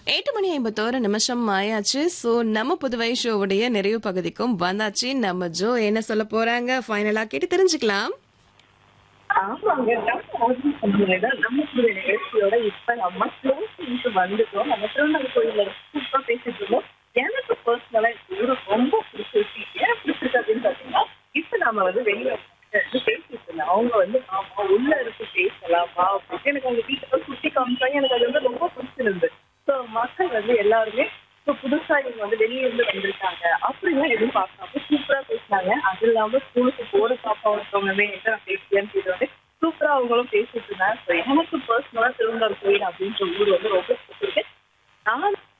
எட்டு மணி ஐம்பத்தோரு நிமிஷம் ஆயாச்சு ஸோ நம்ம புதுவை ஷோவுடைய நிறைவு பகுதிக்கும் வந்தாச்சு நம்ம ஜோ என்ன சொல்ல போறாங்க ஃபைனலா கேட்டு தெரிஞ்சுக்கலாம் ஆமாங்க நம்ம ஆடியன்ஸ் சொன்னீங்க நம்ம புதிய நிகழ்ச்சியோட இப்ப நம்ம க்ளோஸ் வந்துட்டோம் நம்ம திருவண்ணாமலை கோயில்ல சூப்பரா பேசிட்டு இருக்கோம் எனக்கு பர்சனலா இது ரொம்ப பிடிச்சிருக்கு ஏன் பிடிச்சிருக்கு அப்படின்னு பாத்தீங்கன்னா இப்ப நாம வந்து வெளியே வந்து பேசிட்டு இருந்தோம் அவங்க வந்து ஆமா உள்ள இருக்கு பேசலாமா அப்படின்னு எனக்கு அவங்க வீட்டுல சுத்தி காமிச்சாங்க எனக்கு அது வந்து ரொம்ப பிடிச்சிருந்து ஸோ மக்கள் வந்து எல்லாருமே இப்போ புதுசா இவங்க வந்து வெளியே இருந்து வந்திருக்காங்க அப்படிலாம் எதுவும் பார்க்காம சூப்பரா பேசினாங்க அது இல்லாம ஸ்கூலுக்கு போற பாப்பா ஒருத்தவங்களுமே என்ன பேசியான்னு கேட்டு வந்து சூப்பரா அவங்களும் பேசிட்டு இருந்தாங்க ஸோ எனக்கு பர்சனலா திருவண்ணாமலை கோயில் அப்படின்ற ஊர் வந்து ரொம்ப பிடிச்சிருக்கு நான்